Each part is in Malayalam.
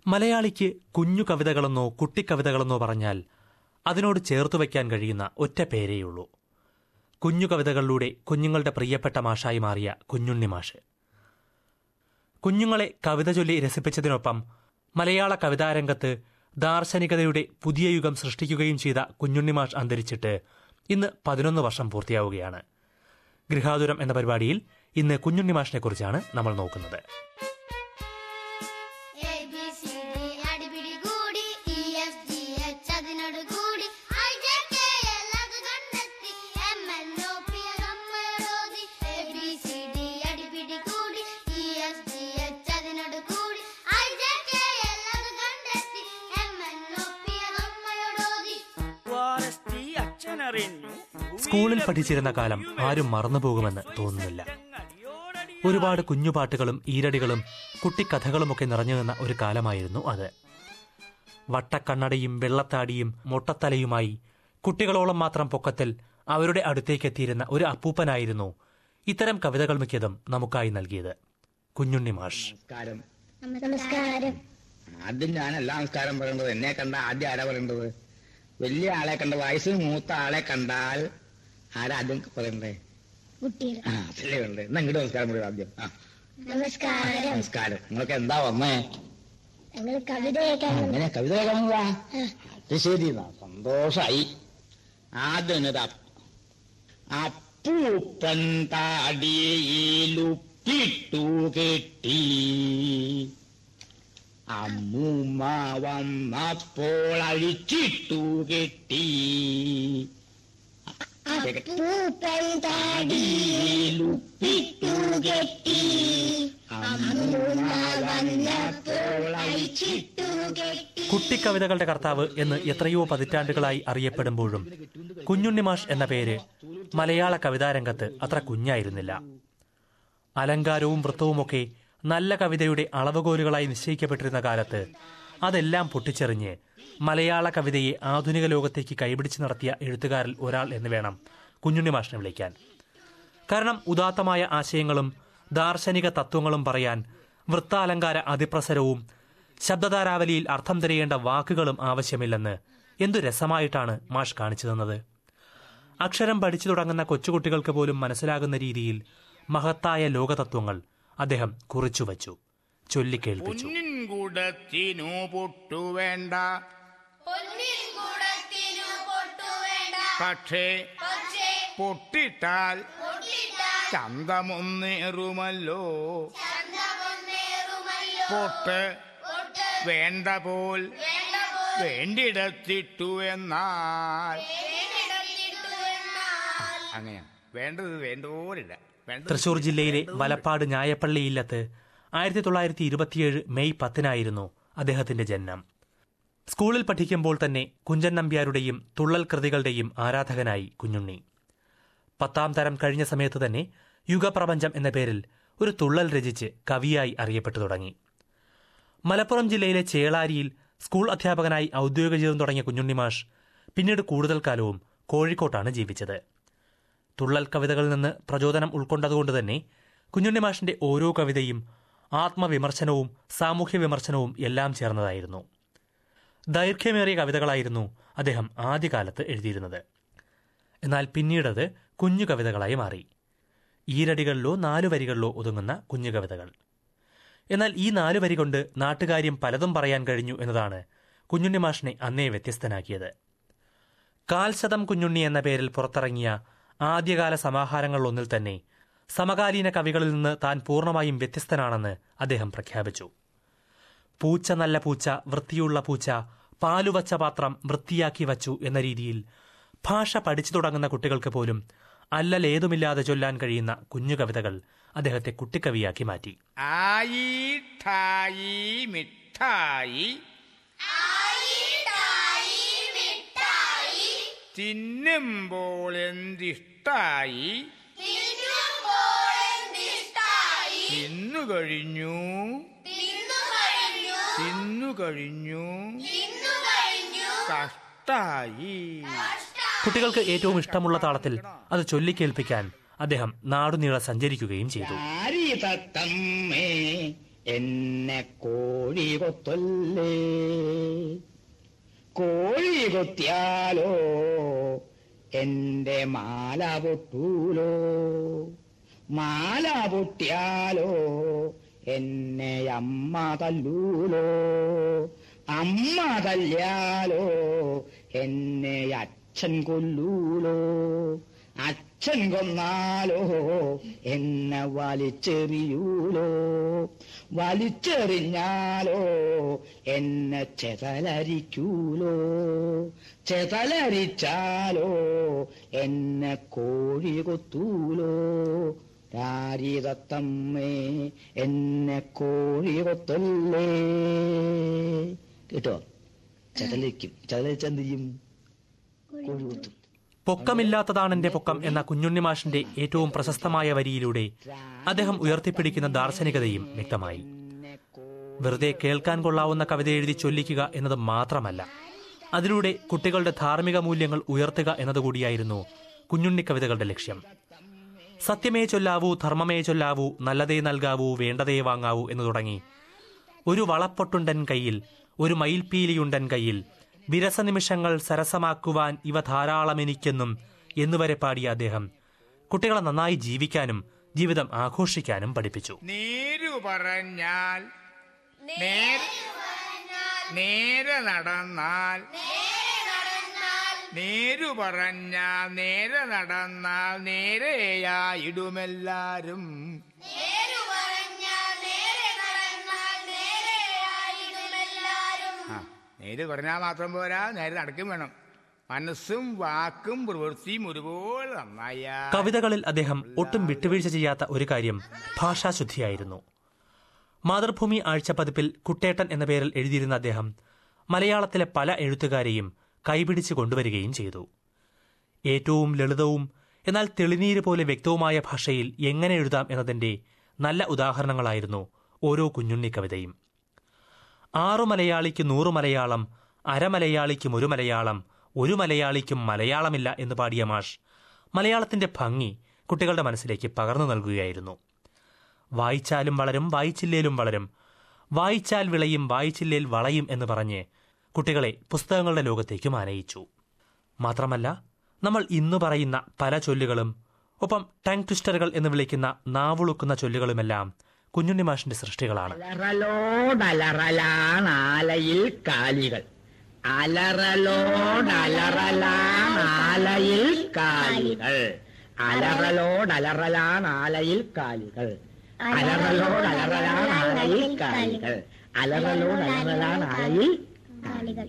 മലയാളിക്ക് കുഞ്ഞു കവിതകളെന്നോ കുട്ടിക്കവിതകളെന്നോ പറഞ്ഞാൽ അതിനോട് ചേർത്തു വയ്ക്കാൻ കഴിയുന്ന ഒറ്റ പേരേയുള്ളൂ കുഞ്ഞു കവിതകളിലൂടെ കുഞ്ഞുങ്ങളുടെ പ്രിയപ്പെട്ട മാഷായി മാറിയ കുഞ്ഞുണ്ണി മാഷ് കുഞ്ഞുങ്ങളെ കവിത ചൊല്ലി രസിപ്പിച്ചതിനൊപ്പം മലയാള കവിതാരംഗത്ത് ദാർശനികതയുടെ പുതിയ യുഗം സൃഷ്ടിക്കുകയും ചെയ്ത കുഞ്ഞുണ്ണി മാഷ് അന്തരിച്ചിട്ട് ഇന്ന് പതിനൊന്ന് വർഷം പൂർത്തിയാവുകയാണ് ഗൃഹാതുരം എന്ന പരിപാടിയിൽ ഇന്ന് കുഞ്ഞുണ്ണി മാഷിനെ കുറിച്ചാണ് നമ്മൾ നോക്കുന്നത് A B C D അടിപിടി കൂടി E F G H അതിനോട് കൂടി I J K L അത് കണ്ടെത്തി M N O P നമ്മളോതി A B C D അടിപിടി കൂടി E F G H അതിനോട് കൂടി I J K L അത് കണ്ടെത്തി M N O P നമ്മളോതി വാരസ്തി അച്ഛനറിഞ്ഞു സ്കൂളിൽ പഠിച്ചിരുന്ന കാലം ആരും മറന്നുപോകുമെന്ന് തോന്നുന്നില്ല ഒരുപാട് കുഞ്ഞുപാട്ടുകളും ഈരടികളും കുട്ടിക്കഥകളുമൊക്കെ നിറഞ്ഞു നിന്ന ഒരു കാലമായിരുന്നു അത് വട്ടക്കണ്ണടയും വെള്ളത്താടിയും മൊട്ടത്തലയുമായി കുട്ടികളോളം മാത്രം പൊക്കത്തിൽ അവരുടെ അടുത്തേക്കെത്തിയിരുന്ന ഒരു അപ്പൂപ്പനായിരുന്നു ഇത്തരം കവിതകൾ മിക്കതും നമുക്കായി നൽകിയത് കുഞ്ഞുണ്ണി മാഷ് നമസ്കാരം നമസ്കാരം ആദ്യം ഞാനല്ല നമസ്കാരം പറയേണ്ടത് എന്നെ കണ്ട ആദ്യം ആരാ പറയേണ്ടത് വലിയ ആളെ കണ്ട വയസ്സിന് മൂത്ത ആളെ കണ്ടാൽ ആരാ ആദ്യം പറയണ്ടേ കുട്ടികൾ ആ അതല്ലേ വേണ്ടേ എന്നാ ഇങ്ങോട്ട് നമസ്കാരം പറയും ആദ്യം ആ നമസ്കാരം നമസ്കാരം നിങ്ങൾക്ക് എന്താ വന്നേ ഞങ്ങൾ കവിത കേൾക്കാൻ അങ്ങനെ കവിത കേൾക്കാനതാ അത് ശരി എന്നാ സന്തോഷായി ആദ്യം ഒരു അപ്പ- അപ്പൂപ്പൻ താടിയിലുപ്പിട്ടു കെട്ടി അമ്മൂമ്മ വന്നപ്പോൾ അഴിച്ചിട്ടു കെട്ടി പൂപ്പൻ താടിയിലുപ്പിട്ടു കെട്ടി അമ്മൂമ്മ വന്നപ്പോൾ അഴിച്ചിട്ടു കെട്ടി കുട്ടിക്കവിതകളുടെ കർത്താവ് എന്ന് എത്രയോ പതിറ്റാണ്ടുകളായി അറിയപ്പെടുമ്പോഴും കുഞ്ഞുണ്ണി മാഷ് എന്ന പേര് മലയാള കവിതാരംഗത്ത് അത്ര കുഞ്ഞായിരുന്നില്ല അലങ്കാരവും വൃത്തവുമൊക്കെ നല്ല കവിതയുടെ അളവുകോലുകളായി നിശ്ചയിക്കപ്പെട്ടിരുന്ന കാലത്ത് അതെല്ലാം പൊട്ടിച്ചെറിഞ്ഞ് മലയാള കവിതയെ ആധുനിക ലോകത്തേക്ക് കൈപിടിച്ച് നടത്തിയ എഴുത്തുകാരിൽ ഒരാൾ എന്ന് വേണം കുഞ്ഞുണ്ണി മാഷിനെ വിളിക്കാൻ കാരണം ഉദാത്തമായ ആശയങ്ങളും ദാർശനിക തത്വങ്ങളും പറയാൻ വൃത്താലങ്കാര അതിപ്രസരവും ശബ്ദധാരാവലിയിൽ അർത്ഥം തിരയേണ്ട വാക്കുകളും ആവശ്യമില്ലെന്ന് എന്തു രസമായിട്ടാണ് മാഷ് കാണിച്ചു തന്നത് അക്ഷരം പഠിച്ചു തുടങ്ങുന്ന കൊച്ചുകുട്ടികൾക്ക് പോലും മനസ്സിലാകുന്ന രീതിയിൽ മഹത്തായ ലോകതത്വങ്ങൾ അദ്ദേഹം കുറിച്ചുവച്ചു ചൊല്ലിക്കേൾപ്പിച്ചു പൊന്നിൻ കൂടത്തിനു പൊട്ടുവേണ്ട പൊന്നിൻകുടത്തിനു പൊട്ടുവേണ്ട പക്ഷേ പക്ഷേ പൊട്ടിട്ടാൽ പൊട്ടിട്ടാൽ ചന്തമൊന്നേറുമല്ലോ ചന്തമൊന്നേറുമല്ലോ പൊട്ട് പൊട്ട് വേണ്ട പോൽ വേണ്ട പോലെ വേണ്ടിടത്തിട്ടു എന്നാൽ വേണ്ടിടത്തിട്ടു എന്നാൽ അങ്ങനെയാണ് വേണ്ടത് വേണ്ട പോലില്ല വേണ്ടത് തൃശൂർ ജില്ലയിലെ വലപ്പാട് ഞായപ്പള്ളി ഇല്ലത്ത് ആയിരത്തി തൊള്ളായിരത്തി ഇരുപത്തിയേഴ് മെയ് പത്തിനായിരുന്നു അദ്ദേഹത്തിന്റെ ജനനം സ്കൂളിൽ പഠിക്കുമ്പോൾ തന്നെ കുഞ്ചൻ നമ്പ്യാരുടെയും തുള്ളൽ കൃതികളുടെയും ആരാധകനായി കുഞ്ഞുണ്ണി പത്താം തരം കഴിഞ്ഞ സമയത്ത് തന്നെ യുഗപ്രപഞ്ചം എന്ന പേരിൽ ഒരു തുള്ളൽ രചിച്ച് കവിയായി അറിയപ്പെട്ടു തുടങ്ങി മലപ്പുറം ജില്ലയിലെ ചേളാരിയിൽ സ്കൂൾ അധ്യാപകനായി ഔദ്യോഗിക ജീവിതം തുടങ്ങിയ കുഞ്ഞുണ്ണി മാഷ് പിന്നീട് കൂടുതൽ കാലവും കോഴിക്കോട്ടാണ് ജീവിച്ചത് തുള്ളൽ കവിതകളിൽ നിന്ന് പ്രചോദനം ഉൾക്കൊണ്ടതുകൊണ്ട് തന്നെ കുഞ്ഞുണ്ണി മാഷിന്റെ ഓരോ കവിതയും ആത്മവിമർശനവും സാമൂഹ്യ വിമർശനവും എല്ലാം ചേർന്നതായിരുന്നു ദൈർഘ്യമേറിയ കവിതകളായിരുന്നു അദ്ദേഹം ആദ്യകാലത്ത് എഴുതിയിരുന്നത് എന്നാൽ പിന്നീടത് കുഞ്ഞു കവിതകളായി മാറി ഈരടികളിലോ നാലു വരികളിലോ ഒതുങ്ങുന്ന കുഞ്ഞു കവിതകൾ എന്നാൽ ഈ നാലു വരി കൊണ്ട് നാട്ടുകാര്യം പലതും പറയാൻ കഴിഞ്ഞു എന്നതാണ് കുഞ്ഞുണ്ണി മാഷിനെ അന്നേ വ്യത്യസ്തനാക്കിയത് കാൽശതം കുഞ്ഞുണ്ണി എന്ന പേരിൽ പുറത്തിറങ്ങിയ ആദ്യകാല സമാഹാരങ്ങളിലൊന്നിൽ തന്നെ സമകാലീന കവികളിൽ നിന്ന് താൻ പൂർണ്ണമായും വ്യത്യസ്തനാണെന്ന് അദ്ദേഹം പ്രഖ്യാപിച്ചു പൂച്ച നല്ല പൂച്ച വൃത്തിയുള്ള പൂച്ച പാലുവച്ച പാത്രം വൃത്തിയാക്കി വച്ചു എന്ന രീതിയിൽ ഭാഷ പഠിച്ചു തുടങ്ങുന്ന കുട്ടികൾക്ക് പോലും അല്ലലേതുമില്ലാതെ ചൊല്ലാൻ കഴിയുന്ന കുഞ്ഞു കവിതകൾ അദ്ദേഹത്തെ കുട്ടിക്കവിയാക്കി മാറ്റി ആയി ഠായി മിഠായി തിന്നുമ്പോൾ എന്തിഷ്ടായി തിന്നു കഴിഞ്ഞു തിന്നു കഴിഞ്ഞു കഷ്ടായി കുട്ടികൾക്ക് ഏറ്റവും ഇഷ്ടമുള്ള താളത്തിൽ അത് ചൊല്ലിക്കേൾപ്പിക്കാൻ അദ്ദേഹം നാടുനീളെ സഞ്ചരിക്കുകയും ചെയ്തു ആരി തത്തമ്മേ എന്നെ കോഴി കൊത്തല്ലേ കോഴി കൊത്തിയാലോ എന്റെ മാല പൊട്ടൂലോ മാല പൊട്ടിയാലോ എന്നെ അമ്മ തല്ലൂലോ അമ്മ തല്ലിയാലോ എന്നെ അച്ഛൻ കൊല്ലൂലോ അച്ഛൻ കൊന്നാലോ എന്നെ വലിച്ചെറിയൂലോ വലിച്ചെറിഞ്ഞാലോ എന്നെ ചെതലരിക്കൂലോ ചെതലരിച്ചാലോ എന്നെ കോഴി കൊത്തൂലോ രാരിതത്തമ്മേ എന്നെ കോഴി കൊത്തല്ലേ കേട്ടോ ചെതലിക്കും ചെതലിച്ചെന്ത് ചെയ്യും കോഴി കൊത്തും പൊക്കമില്ലാത്തതാണ് എന്റെ പൊക്കം എന്ന കുഞ്ഞുണ്ണിമാഷിന്റെ ഏറ്റവും പ്രശസ്തമായ വരിയിലൂടെ അദ്ദേഹം ഉയർത്തിപ്പിടിക്കുന്ന ദാർശനികതയും വ്യക്തമായി വെറുതെ കേൾക്കാൻ കൊള്ളാവുന്ന കവിത എഴുതി ചൊല്ലിക്കുക എന്നത് മാത്രമല്ല അതിലൂടെ കുട്ടികളുടെ ധാർമ്മിക മൂല്യങ്ങൾ ഉയർത്തുക എന്നതുകൂടിയായിരുന്നു കുഞ്ഞുണ്ണി കവിതകളുടെ ലക്ഷ്യം സത്യമേ ചൊല്ലാവൂ ധർമ്മമേ ചൊല്ലാവൂ നല്ലതേ നൽകാവൂ വേണ്ടതേ വാങ്ങാവൂ എന്ന് തുടങ്ങി ഒരു വളപ്പൊട്ടുണ്ടൻ കയ്യിൽ ഒരു മയിൽപ്പീലിയുണ്ടൻ കയ്യിൽ വിരസനിമിഷങ്ങൾ സരസമാക്കുവാൻ ഇവ ധാരാളം എനിക്കെന്നും എന്നുവരെ പാടിയ അദ്ദേഹം കുട്ടികളെ നന്നായി ജീവിക്കാനും ജീവിതം ആഘോഷിക്കാനും പഠിപ്പിച്ചു നേരു പറഞ്ഞാൽ നേർ- നേരെ നടന്നാൽ നേരു പറഞ്ഞാൽ നേരെ നടന്നാൽ നേരെയായിടുമെല്ലാരും ആ നേര് പറഞ്ഞാൽ മാത്രം പോരാ നേരെ നടക്കും വേണം മനസ്സും വാക്കും പ്രവൃത്തിയും ഒരുപോലെ നന്നായ കവിതകളിൽ അദ്ദേഹം ഒട്ടും വിട്ടുവീഴ്ച ചെയ്യാത്ത ഒരു കാര്യം ഭാഷാശുദ്ധിയായിരുന്നു മാതൃഭൂമി ആഴ്ചപ്പതിപ്പിൽ കുട്ടേട്ടൻ എന്ന പേരിൽ എഴുതിയിരുന്ന അദ്ദേഹം മലയാളത്തിലെ പല എഴുത്തുകാരെയും കൈപിടിച്ച് കൊണ്ടുവരികയും ചെയ്തു ഏറ്റവും ലളിതവും എന്നാൽ തെളിനീര് പോലെ വ്യക്തവുമായ ഭാഷയിൽ എങ്ങനെ എഴുതാം എന്നതിന്റെ നല്ല ഉദാഹരണങ്ങളായിരുന്നു ഓരോ കുഞ്ഞുണ്ണി കവിതയും ആറു മലയാളിക്ക് നൂറു മലയാളം അരമലയാളിക്കും ഒരു മലയാളം ഒരു മലയാളിക്കും മലയാളമില്ല എന്ന് പാടിയ മാഷ് മലയാളത്തിന്റെ ഭംഗി കുട്ടികളുടെ മനസ്സിലേക്ക് പകർന്നു നൽകുകയായിരുന്നു വായിച്ചാലും വളരും വായിച്ചില്ലേലും വളരും വായിച്ചാൽ വിളയും വായിച്ചില്ലേൽ വളയും എന്ന് പറഞ്ഞ് കുട്ടികളെ പുസ്തകങ്ങളുടെ ലോകത്തേക്കും ആനയിച്ചു മാത്രമല്ല നമ്മൾ ഇന്നു പറയുന്ന പല ചൊല്ലുകളും ഒപ്പം ടങ് ട്വിസ്റ്ററുകൾ എന്ന് വിളിക്കുന്ന നാവുളുക്കുന്ന ചൊല്ലുകളുമെല്ലാം കുഞ്ഞുണ്ണി മാഷിന്റെ സൃഷ്ടികളാണ് അലറലോടലറലാണാലയിൽ കാലികൾ അലറലോടലറലാണാലയിൽ കാലികൾ അലറലോടലറലാണാലയിൽ കാലികൾ അലറലോടലറലാണാലയിൽ കാലികൾ അലറലോടലറലാണാലയിൽ കാലികൾ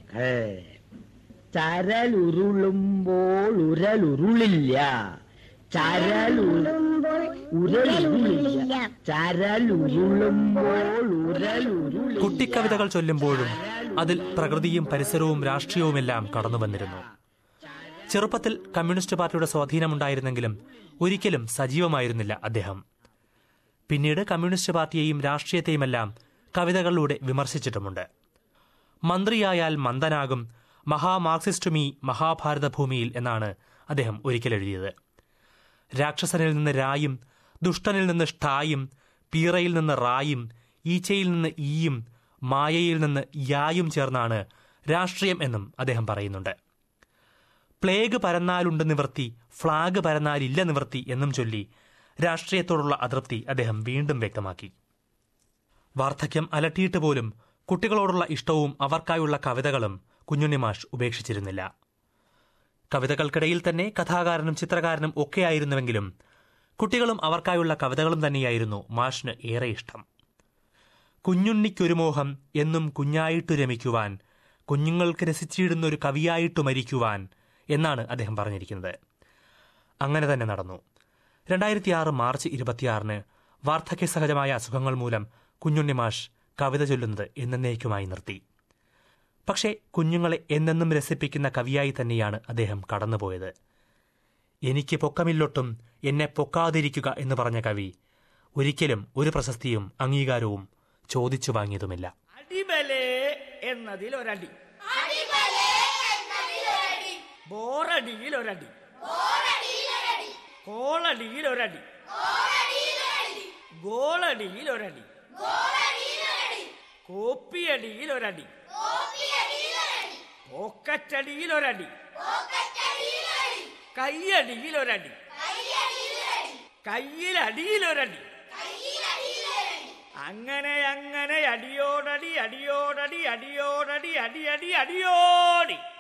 ചരലുരുളുമ്പോൾ ഉരലുരുളില്ല ചരലുരുളുമ്പോൾ ഉരലുരുളില്ല ചരലുരുളുമ്പോൾ ഉരലുരുളില്ല കുട്ടിക്കവിതകൾ ചൊല്ലുമ്പോഴും അതിൽ പ്രകൃതിയും പരിസരവും രാഷ്ട്രീയവുമെല്ലാം കടന്നു വന്നിരുന്നു ചെറുപ്പത്തിൽ കമ്മ്യൂണിസ്റ്റ് പാർട്ടിയുടെ സ്വാധീനമുണ്ടായിരുന്നെങ്കിലും ഒരിക്കലും സജീവമായിരുന്നില്ല അദ്ദേഹം പിന്നീട് കമ്മ്യൂണിസ്റ്റ് പാർട്ടിയെയും രാഷ്ട്രീയത്തെയുമെല്ലാം കവിതകളിലൂടെ വിമർശിച്ചിട്ടുമുണ്ട് മന്ത്രിയായാൽ മന്ദനാകും മഹാമാർക്സിസ്റ്റുമീ മഹാഭാരത ഭൂമിയിൽ എന്നാണ് അദ്ദേഹം ഒരിക്കൽ എഴുതിയത് രാക്ഷസനിൽ നിന്ന് രായും ദുഷ്ടനിൽ നിന്ന് ഷ്ടായും പീറയിൽ നിന്ന് റായും ഈച്ചയിൽ നിന്ന് ഈയും മായയിൽ നിന്ന് യായും ചേർന്നാണ് രാഷ്ട്രീയം എന്നും അദ്ദേഹം പറയുന്നുണ്ട് പ്ലേഗ് പരന്നാലുണ്ട് നിവൃത്തി ഫ്ളാഗ് പരന്നാലില്ല നിവൃത്തി എന്നും ചൊല്ലി രാഷ്ട്രീയത്തോടുള്ള അതൃപ്തി അദ്ദേഹം വീണ്ടും വ്യക്തമാക്കി വാർദ്ധക്യം അലട്ടിയിട്ട് പോലും കുട്ടികളോടുള്ള ഇഷ്ടവും അവർക്കായുള്ള കവിതകളും കുഞ്ഞുണ്ണിമാഷ് ഉപേക്ഷിച്ചിരുന്നില്ല കവിതകൾക്കിടയിൽ തന്നെ കഥാകാരനും ചിത്രകാരനും ഒക്കെയായിരുന്നുവെങ്കിലും കുട്ടികളും അവർക്കായുള്ള കവിതകളും തന്നെയായിരുന്നു മാഷിന് ഏറെ ഇഷ്ടം കുഞ്ഞുണ്ണിക്കൊരു മോഹം എന്നും കുഞ്ഞായിട്ടു രമിക്കുവാൻ കുഞ്ഞുങ്ങൾക്ക് രസിച്ചിടുന്ന ഒരു കവിയായിട്ടു മരിക്കുവാൻ എന്നാണ് അദ്ദേഹം പറഞ്ഞിരിക്കുന്നത് അങ്ങനെ തന്നെ നടന്നു രണ്ടായിരത്തി ആറ് മാർച്ച് ഇരുപത്തിയാറിന് വാർദ്ധക്യ സഹജമായ അസുഖങ്ങൾ മൂലം കുഞ്ഞുണ്ണി മാഷ് കവിത ചൊല്ലുന്നത് എന്നേക്കുമായി നിർത്തി പക്ഷേ കുഞ്ഞുങ്ങളെ എന്നെന്നും രസിപ്പിക്കുന്ന കവിയായി തന്നെയാണ് അദ്ദേഹം കടന്നുപോയത് എനിക്ക് പൊക്കമില്ലൊട്ടും എന്നെ പൊക്കാതിരിക്കുക എന്ന് പറഞ്ഞ കവി ഒരിക്കലും ഒരു പ്രശസ്തിയും അംഗീകാരവും ചോദിച്ചു വാങ്ങിയതുമില്ല അടിബലേ എന്നതിൽ ഒരടി ബോറടിയിൽ ഒരടി കോളടിയിൽ ഒരടി ഗോളടിയിൽ ഒരടി ഓപ്പിയടിയിൽ ഒരടി പോക്കറ്റടിയിൽ ഒരടി കയ്യടിയിൽ ഒരടി കയ്യിലടിയിൽ ഒരടി അങ്ങനെ അങ്ങനെ അടിയോടടി അടിയോടടി അടിയോടടി അടിയടി അടിയോടി